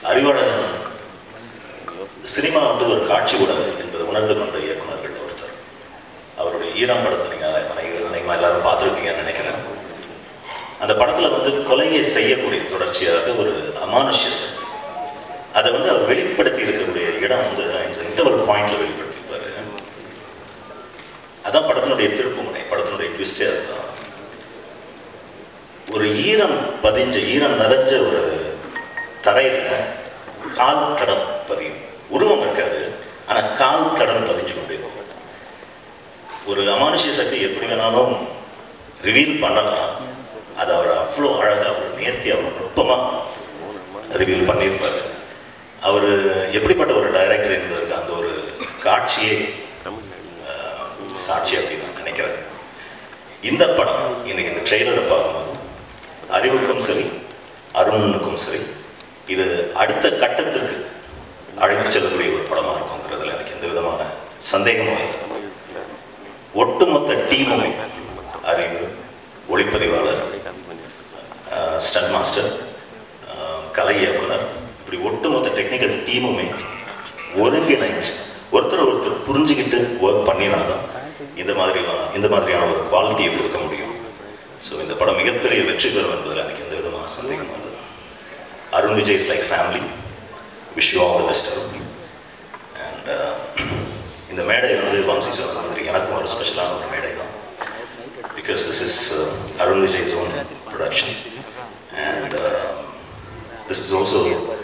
அறிவாளன் cinema வந்து ஒரு காட்சி உடல் என்பதை உணர்ந்து கொண்ட இயக்குனர்கள் ஒருத்தர் அவருடைய ஈரம் படத்தை நீங்கள் அனைவரும் எல்லாரும் பார்த்துருப்பீங்கன்னு நினைக்கிறேன் அந்த படத்தில் வந்து கொலையை செய்யக்கூடிய தொடர்ச்சியாக ஒரு அமானுஷ்ய சக்தி அதை வந்து அவர் வெளிப்படுத்தி இருக்கக்கூடிய இடம் வந்து இந்த இன்டர்வல் பாயிண்ட்ல வெளிப்படுத்தியிருப்பாரு அதான் படத்தினுடைய திருப்புமுனை படத்தினுடைய ட்விஸ்டே அதுதான் ஒரு ஈரம் பதிஞ்ச ஈரம் நிறைஞ்ச ஒரு தரையில கால் தடம் பதியும் உருவம் இருக்காது ஆனா கால் தடம் பதிஞ்சு கொண்டே போகும் ஒரு அமானுஷ்ய சக்தி எப்படி வேணாலும் ரிவீல் பண்ணலாம் அது அவர் அவ்வளோ அழகாக அவ்வளோ நேர்த்தி அவ்வளோ நுட்பமாக ரிவீல் பண்ணியிருப்பாரு அவர் எப்படிப்பட்ட ஒரு டைரக்டர் என்பதற்கு அந்த ஒரு காட்சியே ஆஹ், சாட்சி அப்படின்னு நான் நினைக்கிறேன் இந்த படம் இன்னைக்கு இந்த ட்ரெய்லரை பார்க்கும்போது அறிவுக்கும் சரி அருணுக்கும் சரி இது அடுத்த கட்டத்திற்கு அழைத்து செல்லக்கூடிய ஒரு படமாக இருக்குங்கிறதுல எனக்கு எந்த விதமான சந்தேகமும் இல்லை ஒட்டுமொத்த டீமுமே அறிவு ஒளிப்பதிவாளர் ஸ்டன் மாஸ்டர் கலை இயக்குனர் இப்படி ஒட்டுமொத்த டெக்னிக்கல் டீமுமே ஒருங்கிணைஞ்சு ஒருத்தர் ஒருத்தர் புரிஞ்சுக்கிட்டு ஒர்க் பண்ணினாதான் இந்த மாதிரி இந்த மாதிரியான ஒரு குவாலிட்டியை கொடுக்க முடியும் ஸோ இந்த படம் மிகப்பெரிய வெற்றி பெறும் என்பதில் எனக்கு எந்த விதமான சந்தேகமும் இல்லை Arun Vijay is like family wish you all the best Arun and இந்த மேடை வந்து வம்சி சொன்ன மாதிரி எனக்கும் ஒரு ஸ்பெஷலான ஒரு மேடை தான் because this is Arun Vijay's own production and this is also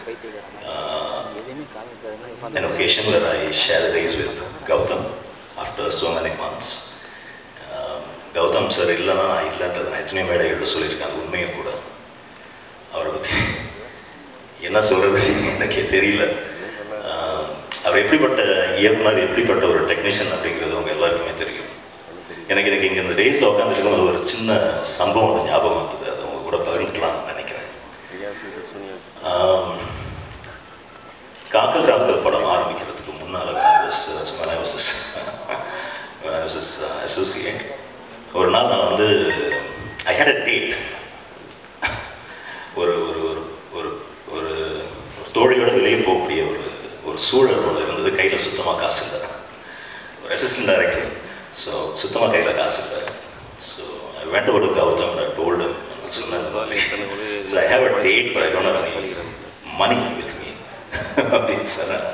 an occasion where I share the days with Gautam after so many months. Um, Gautham sir இல்லைன்னா நான் இல்லைன்றது நான் எத்தனையோ மேடைகளில் சொல்லியிருக்கேன் அது உண்மையும் கூட அவரை பற்றி என்ன சொல்கிறது எனக்கே தெரியல ஆஹ், அவர் எப்படிப்பட்ட இயக்குனர் எப்படிப்பட்ட ஒரு டெக்னீஷியன் அப்படிங்கிறது அவங்க எல்லாருக்குமே தெரியும் எனக்கு எனக்கு இங்கே இந்த டேஸில் உட்காந்துருக்கும் போது ஒரு சின்ன சம்பவம் ஒண்ணு ஞாபகம் வந்தது அது உங்க கூட பகிர்ந்துக்கலாம்னு நினைக்கிறேன் ஆம், காக்க காக்க படம் ஆரம்பிக்கிறதுக்கு முன்னால் அசோசியேட் ஒரு நாள் நான் வந்து ஐ ஹேட் அ டேட் ஒரு ஒரு ஒரு ஒரு ஒரு ஒரு தோழியோட வெளியே போகக்கூடிய ஒரு ஒரு சூழல் ஒன்று இருந்தது கையில் சுத்தமாக காசு இல்லை ஒரு அசிஸ்டன்ட் டைரக்டர் ஸோ சுத்தமாக கையில் காசு இல்லை ஸோ ஐ வெண்ட் ஒரு கௌதம் ஐ டோல்டு சொன்னேன் இந்த மாதிரி so I have a date but I don't have any money with me அப்படின்னு சொன்னேன்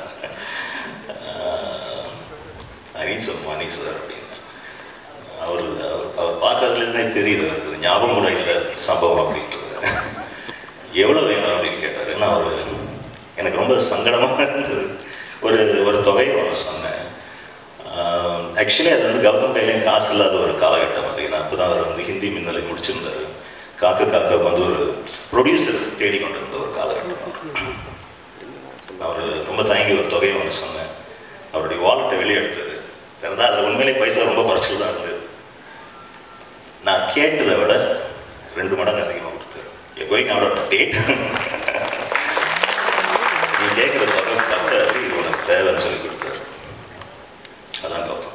I need some money sir அப்படின்னு அவர் அவர் அவர் பார்க்கறதுலேருந்தே தெரியுது அவருக்கு இது ஞாபகம் கூட இல்லை சம்பவம் அப்படின்றது எவ்வளோ வேணும் அப்படின்னு கேட்டார் ஏன்னா அவர் எனக்கு ரொம்ப சங்கடமாக இருந்தது ஒரு ஒரு தொகையை ஒன்று சொன்னேன் ஆக்சுவலி அது வந்து கௌதம் கையிலையும் காசு இல்லாத ஒரு காலகட்டம் அது ஏன்னா அப்போ தான் அவர் வந்து ஹிந்தி மின்னலை முடிச்சிருந்தாரு காக்க காக்க வந்து ஒரு ப்ரொடியூசர் தேடிக்கொண்டு இருந்த ஒரு காலகட்டம் அவர் ரொம்ப தயங்கி ஒரு தொகையை ஒன்று சொன்னேன் அவருடைய வாலெட்டை வெளியே எடுத்தாரு திறந்தா அதில் உண்மையிலே பைசா ரொம்ப குறைச்சல் தான் இருந்தது நான் கேட்டதை விட ரெண்டு மடங்கு அதிகமாக கொடுத்தாரு கோயிங் அவுட் ஆஃப் டேட் நீ கேட்குற தொகை பத்தாது இது உனக்கு தேவைன்னு சொல்லி கொடுத்தாரு அதான் Gautham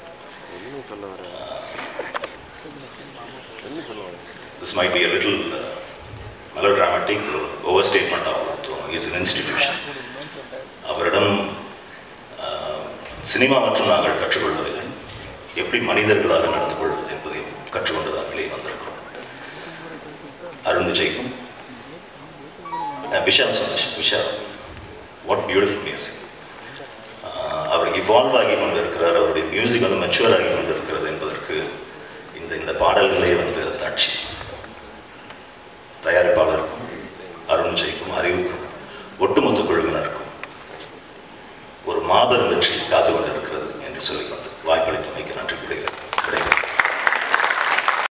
this might be a little uh, melodramatic or overstatement ஆகும் தோணும் இஸ் an institution அவரிடம் ஆஹ், சினிமா மற்றும் நாங்கள் கற்றுக்கொள்வதில்லை எப்படி மனிதர்களாக நடந்து கொள்வது என்பதையும் கற்றுக்கொண்டுதான் வெளியே வந்திருக்கிறோம் அருண் விஜய்க்கும் அஹ், Vishal Santhosh Vishal what beautiful music அவர் இவால்வ் ஆகி கொண்டு இருக்கிறார் அவருடைய மியூசிக் வந்து மெச்சுவர் ஆகி கொண்டு இருக்கிறது என்பதற்கு இந்த இந்த பாடல்களே வந்து சாட்சி தயாரிப்பாளருக்கும் அருண் விஜய்க்கும் அறிவுக்கும் ஒட்டுமொத்த குழுவினருக்கும் ஒரு மாபெரும் வெற்றி காத்து கொண்டிருக்கிறது என்று சொல்லிக்கொண்டு